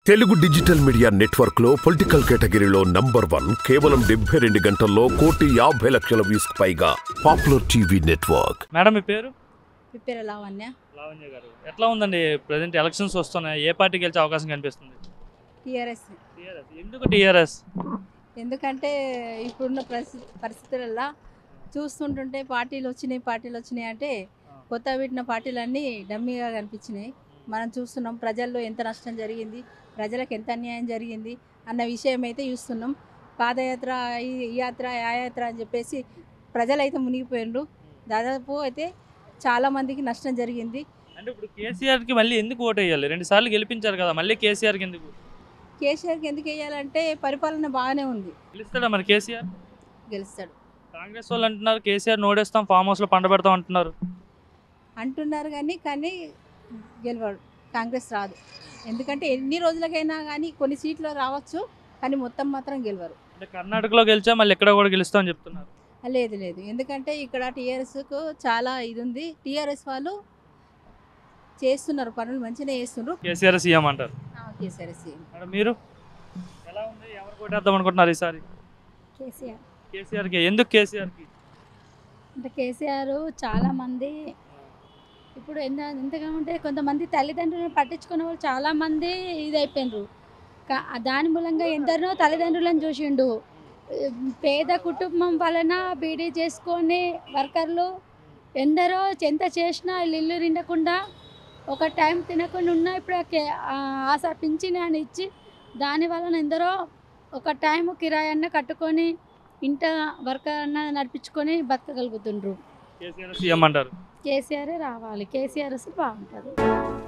Telugu digital media network లో political కేటగిరీలో number one కేవలం డెబ్బై రెండు గంటల్లో కోటి యాభై లక్షల వ్యూస్ పైగా పాపులర్ టీవీ నెట్వర్క్ మేడం మీ పేరు పిప్పిర లావణ్య లావణ్య గారు ఎట్లా ఉందండి ప్రజెంట్ ఎలక్షన్స్ వస్తున్నాయి ఏ పార్టీ గెలిచే అవకాశం కనిపిస్తుంది టీఆర్ఎస్ టీఆర్ఎస్ ఎందుకు టీఆర్ఎస్ ఎందుకంటే ఇప్పుడున్న పరిస్థితి పరిస్థితులలో చూస్తుంటుంటే పార్టీలు వచ్చినాయి పార్టీలు వచ్చినాయి అంటే కొత్త పెట్టిన పార్టీలన్నీ డమ్మీగా కనిపించినాయి మనం చూస్తున్నాం ప్రజల్లో ఎంత నష్టం జరిగింది ప్రజలకు ఎంత అన్యాయం జరిగింది అన్న విషయం అయితే చూస్తున్నాం పాదయాత్ర ఈ ఈ యాత్ర ఆ యాత్ర అని చెప్పేసి ప్రజలైతే మునిగిపోయినరు దాదాపు అయితే చాలా మందికి నష్టం జరిగింది అంటే ఇప్పుడు కేసీఆర్కి మళ్ళీ ఎందుకు ఓటు వేయాలి రెండు సార్లు గెలిపించారు కదా మళ్ళీ కేసీఆర్కి ఎందుకు కేసీఆర్కి ఎందుకు వేయాలంటే పరిపాలన బాగానే ఉంది గెలుస్తాడా మరి కేసీఆర్ గెలుస్తాడు కాంగ్రెస్ వాళ్ళు అంటున్నారు కేసీఆర్ నోడేస్తాం ఫామ్ హౌస్లో పండ పెడతాం అంటున్నారు అంటున్నారు కానీ కానీ గెలవాడు కాంగ్రెస్ రాదు ఎందుకంటే ఎన్ని రోజులకైనా కానీ కొన్ని సీట్లు రావచ్చు కానీ మొత్తం మాత్రం గెలవరు అంటే కర్ణాటకలో గెలిచా మళ్ళీ ఎక్కడ కూడా గెలుస్తాం అని చెప్తున్నారు లేదు లేదు ఎందుకంటే ఇక్కడ టీఆర్ఎస్కు చాలా ఇది ఉంది టీఆర్ఎస్ వాళ్ళు చేస్తున్నారు పనులు మంచిగా చేస్తున్నారు కేసీఆర్ సీఎం అంటారు కేసీఆర్ఎస్ మేడం మీరు ఎలా ఉంది ఎవరు కొట్టేద్దాం అనుకుంటున్నారు ఈసారి కేసీఆర్ కేసీఆర్కి ఎందుకు కేసీఆర్కి అంటే కేసీఆర్ చాలా మంది ఇప్పుడు ఎంత ఎంతగా ఉంటే కొంతమంది తల్లిదండ్రులను పట్టించుకునే వాళ్ళు చాలా మంది ఇది అయిపోయినరు కా- దాని మూలంగా ఎందరినో తల్లిదండ్రులను చూసిండు పేద కుటుంబం వలన బీడీ చేసుకొని వర్కర్లు ఎందరో ఎంత చేసినా వీళ్ళు ఇల్లు నిండకుండా ఒక టైం తినకుండా ఉన్నా ఇప్పుడు ఆ కే- ఆ ఆశ పింఛని అని ఇచ్చి దాని వలన ఎందరో ఒక టైం కిరాయి అన్న కట్టుకొని ఇంట వర్క్ అన్న నడిపించుకొని బతకగలుగుతుండ్రు కేసీఆర్ సీఎం అంటారు కేసీఆర్ రావాలి కేసీఆర్ వస్తే బాగుంటుంది